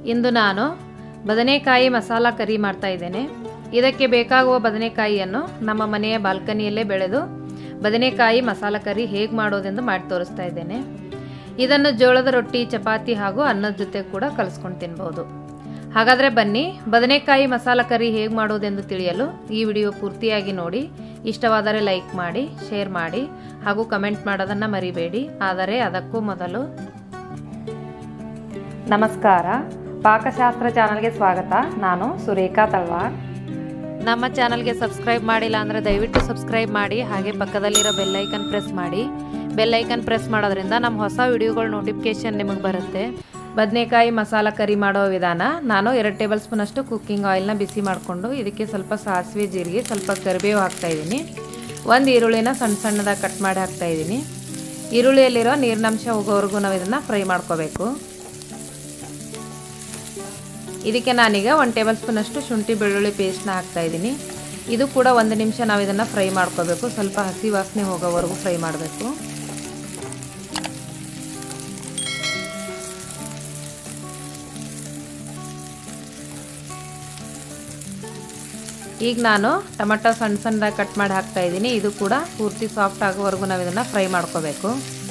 ಇಂದು ನಾನು ಬದನೆಕಾಯಿ ಮಸಾಲ ಕರಿ ಮಾಡ್ತಾ ಇದ್ದೇನೆ ಇದಕ್ಕೆ ಬೇಕಾಗುವ ಬದನೆಕಾಯಿಯನ್ನು ನಮ್ಮ ಮನೆಯ ಬಾಲ್ಕನಿಯಲ್ಲೇ ಬೆಳೆದು ಬದನೆಕಾಯಿ ಮಸಾಲ ಕರಿ ಹೇಗೆ ಮಾಡೋದೆಂದು ಮಾಡಿ ತೋರಿಸ್ತಾ ಇದ್ದೇನೆ ಇದನ್ನು ಜೋಳದ ರೊಟ್ಟಿ ಚಪಾತಿ ಹಾಗೂ ಅನ್ನದ ಜೊತೆ ಕೂಡ ಕಲಿಸ್ಕೊಂಡು ತಿನ್ಬೋದು ಹಾಗಾದರೆ ಬನ್ನಿ ಬದನೆಕಾಯಿ ಮಸಾಲ ಕರಿ ಹೇಗೆ ಮಾಡೋದೆಂದು ತಿಳಿಯಲು ಈ ವಿಡಿಯೋ ಪೂರ್ತಿಯಾಗಿ ನೋಡಿ ಇಷ್ಟವಾದರೆ ಲೈಕ್ ಮಾಡಿ ಶೇರ್ ಮಾಡಿ ಹಾಗೂ ಕಮೆಂಟ್ ಮಾಡೋದನ್ನು ಮರಿಬೇಡಿ ಆದರೆ ಅದಕ್ಕೂ ಮೊದಲು ನಮಸ್ಕಾರ ಪಾಕಶಾಸ್ತ್ರ ಚಾನಲ್ಗೆ ಸ್ವಾಗತ ನಾನು ಸುರೇಖಾ ತಳ್ವಾರ್ ನಮ್ಮ ಚಾನಲ್ಗೆ ಸಬ್ಸ್ಕ್ರೈಬ್ ಮಾಡಿಲ್ಲ ಅಂದರೆ ದಯವಿಟ್ಟು ಸಬ್ಸ್ಕ್ರೈಬ್ ಮಾಡಿ ಹಾಗೆ ಪಕ್ಕದಲ್ಲಿರೋ ಬೆಲ್ಲೈಕನ್ ಪ್ರೆಸ್ ಮಾಡಿ ಬೆಲ್ಲೈಕನ್ ಪ್ರೆಸ್ ಮಾಡೋದ್ರಿಂದ ನಮ್ಮ ಹೊಸ ವಿಡಿಯೋಗಳ ನೋಟಿಫಿಕೇಶನ್ ನಿಮಗೆ ಬರುತ್ತೆ ಬದನೆಕಾಯಿ ಮಸಾಲ ಕರಿ ಮಾಡೋ ವಿಧಾನ ನಾನು ಎರಡು ಟೇಬಲ್ ಸ್ಪೂನಷ್ಟು ಕುಕ್ಕಿಂಗ್ ಆಯಿಲ್ನ ಬಿಸಿ ಮಾಡಿಕೊಂಡು ಇದಕ್ಕೆ ಸ್ವಲ್ಪ ಸಾಸಿವೆ ಜೀರಿಗೆ ಸ್ವಲ್ಪ ಕರಿಬೇವು ಹಾಕ್ತಾಯಿದ್ದೀನಿ ಒಂದು ಈರುಳ್ಳಿನ ಸಣ್ಣ ಸಣ್ಣದಾಗಿ ಕಟ್ ಮಾಡಿ ಹಾಕ್ತಾಯಿದ್ದೀನಿ ಈರುಳ್ಳಿಯಲ್ಲಿರೋ ನೀರಿನಂಶ ಹೋಗೋವರೆಗೂ ನಾವು ಇದನ್ನು ಫ್ರೈ ಮಾಡ್ಕೋಬೇಕು ಇದಕ್ಕೆ ನಾನೀಗ ಒಂದು ಟೇಬಲ್ ಸ್ಪೂನಷ್ಟು ಶುಂಠಿ ಬೆಳ್ಳುಳ್ಳಿ ಪೇಸ್ಟ್ನ ಹಾಕ್ತಾಯಿದ್ದೀನಿ ಇದು ಕೂಡ ಒಂದು ನಿಮಿಷ ನಾವು ಇದನ್ನು ಫ್ರೈ ಮಾಡ್ಕೋಬೇಕು ಸ್ವಲ್ಪ ಹಸಿ ವಾಸನೆ ಹೋಗೋವರೆಗೂ ಫ್ರೈ ಮಾಡಬೇಕು ಈಗ ನಾನು ಟೊಮೆಟೊ ಸಣ್ಣ ಸಣ್ಣದಾಗಿ ಕಟ್ ಮಾಡಿ ಹಾಕ್ತಾ ಇದ್ದೀನಿ ಇದು ಕೂಡ ಪೂರ್ತಿ ಸಾಫ್ಟ್ ಆಗೋವರೆಗೂ ನಾವು ಇದನ್ನು ಫ್ರೈ ಮಾಡ್ಕೋಬೇಕು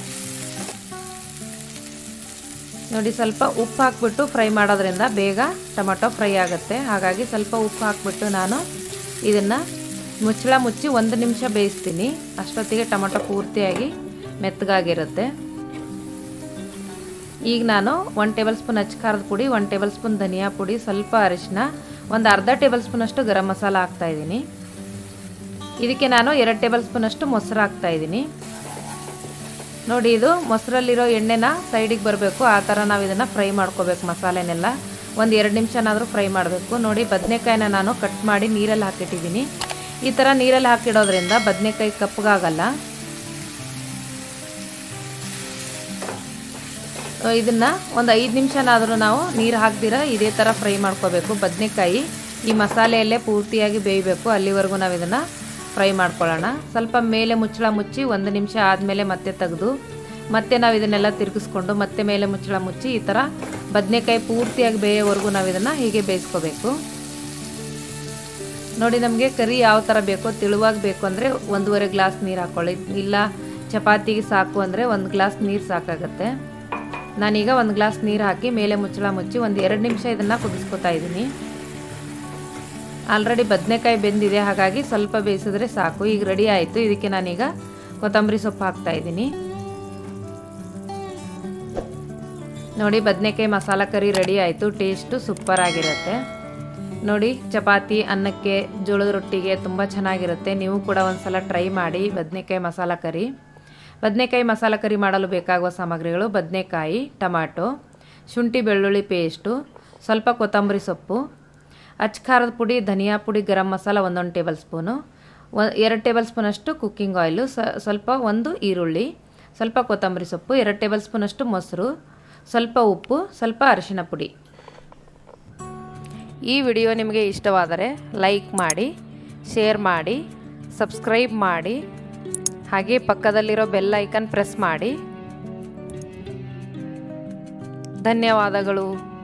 ನೋಡಿ ಸ್ವಲ್ಪ ಉಪ್ಪು ಹಾಕ್ಬಿಟ್ಟು ಫ್ರೈ ಮಾಡೋದ್ರಿಂದ ಬೇಗ ಟೊಮೆಟೊ ಫ್ರೈ ಆಗುತ್ತೆ ಹಾಗಾಗಿ ಸ್ವಲ್ಪ ಉಪ್ಪು ಹಾಕ್ಬಿಟ್ಟು ನಾನು ಇದನ್ನು ಮುಚ್ಚಳ ಮುಚ್ಚಿ ಒಂದು ನಿಮಿಷ ಬೇಯಿಸ್ತೀನಿ ಅಷ್ಟೊತ್ತಿಗೆ ಟೊಮೆಟೊ ಪೂರ್ತಿಯಾಗಿ ಮೆತ್ತಗಾಗಿರುತ್ತೆ ಈಗ ನಾನು ಒನ್ ಟೇಬಲ್ ಸ್ಪೂನ್ ಅಚ್ಚ ಖಾರದ ಪುಡಿ ಒನ್ ಟೇಬಲ್ ಸ್ಪೂನ್ ಧನಿಯಾ ಪುಡಿ ಸ್ವಲ್ಪ ಅರಿಶಿನ ಒಂದು ಅರ್ಧ ಟೇಬಲ್ ಸ್ಪೂನಷ್ಟು ಗರಂ ಮಸಾಲ ಹಾಕ್ತಾಯಿದ್ದೀನಿ ಇದಕ್ಕೆ ನಾನು ಎರಡು ಟೇಬಲ್ ಸ್ಪೂನಷ್ಟು ಮೊಸರು ಹಾಕ್ತಾಯಿದ್ದೀನಿ ನೋಡಿ ಇದು ಮೊಸರಲ್ಲಿರೋ ಎಣ್ಣೆನ ಸೈಡಿಗೆ ಬರಬೇಕು ಆ ಥರ ನಾವು ಇದನ್ನು ಫ್ರೈ ಮಾಡ್ಕೋಬೇಕು ಮಸಾಲೆನೆಲ್ಲ ಒಂದು ಎರಡು ನಿಮಿಷನಾದರೂ ಫ್ರೈ ಮಾಡಬೇಕು ನೋಡಿ ಬದನೆಕಾಯಿನ ನಾನು ಕಟ್ ಮಾಡಿ ನೀರಲ್ಲಿ ಹಾಕಿಟ್ಟಿದ್ದೀನಿ ಈ ಥರ ನೀರಲ್ಲಿ ಹಾಕಿಡೋದ್ರಿಂದ ಬದನೆಕಾಯಿ ಕಪ್ಪಗಾಗಲ್ಲ ಇದನ್ನು ಒಂದು ಐದು ನಿಮಿಷನಾದರೂ ನಾವು ನೀರು ಹಾಕ್ದಿರ ಇದೇ ಥರ ಫ್ರೈ ಮಾಡ್ಕೋಬೇಕು ಬದನೆಕಾಯಿ ಈ ಮಸಾಲೆಯಲ್ಲೇ ಪೂರ್ತಿಯಾಗಿ ಬೇಯಬೇಕು ಅಲ್ಲಿವರೆಗೂ ನಾವು ಇದನ್ನು ಫ್ರೈ ಮಾಡ್ಕೊಳ್ಳೋಣ ಸ್ವಲ್ಪ ಮೇಲೆ ಮುಚ್ಚಳ ಮುಚ್ಚಿ ಒಂದು ನಿಮಿಷ ಆದಮೇಲೆ ಮತ್ತೆ ತೆಗೆದು ಮತ್ತೆ ನಾವು ಇದನ್ನೆಲ್ಲ ತಿರುಗಿಸ್ಕೊಂಡು ಮತ್ತೆ ಮೇಲೆ ಮುಚ್ಚಳ ಮುಚ್ಚಿ ಈ ಥರ ಬದನೆಕಾಯಿ ಪೂರ್ತಿಯಾಗಿ ಬೇಯೋವರೆಗೂ ನಾವು ಇದನ್ನು ಹೀಗೆ ಬೇಯಿಸ್ಕೋಬೇಕು ನೋಡಿ ನಮಗೆ ಕರಿ ಯಾವ ಥರ ಬೇಕೋ ತಿಳುವಾಗಿ ಬೇಕು ಅಂದರೆ ಒಂದೂವರೆ ಗ್ಲಾಸ್ ನೀರು ಹಾಕ್ಕೊಳ್ಳಿ ಇಲ್ಲ ಚಪಾತಿಗೆ ಸಾಕು ಅಂದರೆ ಒಂದು ಗ್ಲಾಸ್ ನೀರು ಸಾಕಾಗುತ್ತೆ ನಾನೀಗ ಒಂದು ಗ್ಲಾಸ್ ನೀರು ಹಾಕಿ ಮೇಲೆ ಮುಚ್ಚಳ ಮುಚ್ಚಿ ಒಂದು ಎರಡು ನಿಮಿಷ ಇದನ್ನು ಕುದಿಸ್ಕೊತಾ ಇದ್ದೀನಿ ಆಲ್ರೆಡಿ ಬದನೆಕಾಯಿ ಬೆಂದಿದೆ ಹಾಗಾಗಿ ಸ್ವಲ್ಪ ಬೇಯಿಸಿದ್ರೆ ಸಾಕು ಈಗ ರೆಡಿ ಆಯಿತು ಇದಕ್ಕೆ ನಾನೀಗ ಕೊತ್ತಂಬರಿ ಸೊಪ್ಪು ಹಾಕ್ತಾ ಇದ್ದೀನಿ ನೋಡಿ ಬದನೆಕಾಯಿ ಮಸಾಲ ಕರಿ ರೆಡಿ ಆಯಿತು ಟೇಸ್ಟು ಸೂಪರ್ ಆಗಿರುತ್ತೆ ನೋಡಿ ಚಪಾತಿ ಅನ್ನಕ್ಕೆ ಜೋಳದ ರೊಟ್ಟಿಗೆ ತುಂಬ ಚೆನ್ನಾಗಿರುತ್ತೆ ನೀವು ಕೂಡ ಒಂದು ಸಲ ಟ್ರೈ ಮಾಡಿ ಬದನೆಕಾಯಿ ಮಸಾಲ ಕರಿ ಬದನೆಕಾಯಿ ಮಸಾಲ ಕರಿ ಮಾಡಲು ಬೇಕಾಗುವ ಸಾಮಗ್ರಿಗಳು ಬದನೆಕಾಯಿ ಟೊಮಾಟೊ ಶುಂಠಿ ಬೆಳ್ಳುಳ್ಳಿ ಪೇಸ್ಟು ಸ್ವಲ್ಪ ಕೊತ್ತಂಬರಿ ಸೊಪ್ಪು ಅಚ್ಚ ಖಾರದ ಪುಡಿ ಧನಿಯಾ ಪುಡಿ ಗರಂ ಮಸಾಲ ಒಂದೊಂದು ಟೇಬಲ್ ಸ್ಪೂನು ಎರಡು ಟೇಬಲ್ ಸ್ಪೂನಷ್ಟು ಕುಕ್ಕಿಂಗ್ ಆಯಿಲು ಸ್ವಲ್ಪ ಒಂದು ಈರುಳ್ಳಿ ಸ್ವಲ್ಪ ಕೊತ್ತಂಬರಿ ಸೊಪ್ಪು ಎರಡು ಟೇಬಲ್ ಸ್ಪೂನಷ್ಟು ಮೊಸರು ಸ್ವಲ್ಪ ಉಪ್ಪು ಸ್ವಲ್ಪ ಅರಿಶಿಣ ಪುಡಿ ಈ ವಿಡಿಯೋ ನಿಮಗೆ ಇಷ್ಟವಾದರೆ ಲೈಕ್ ಮಾಡಿ ಶೇರ್ ಮಾಡಿ ಸಬ್ಸ್ಕ್ರೈಬ್ ಮಾಡಿ ಹಾಗೆ ಪಕ್ಕದಲ್ಲಿರೋ ಬೆಲ್ ಐಕನ್ ಪ್ರೆಸ್ ಮಾಡಿ ಧನ್ಯವಾದಗಳು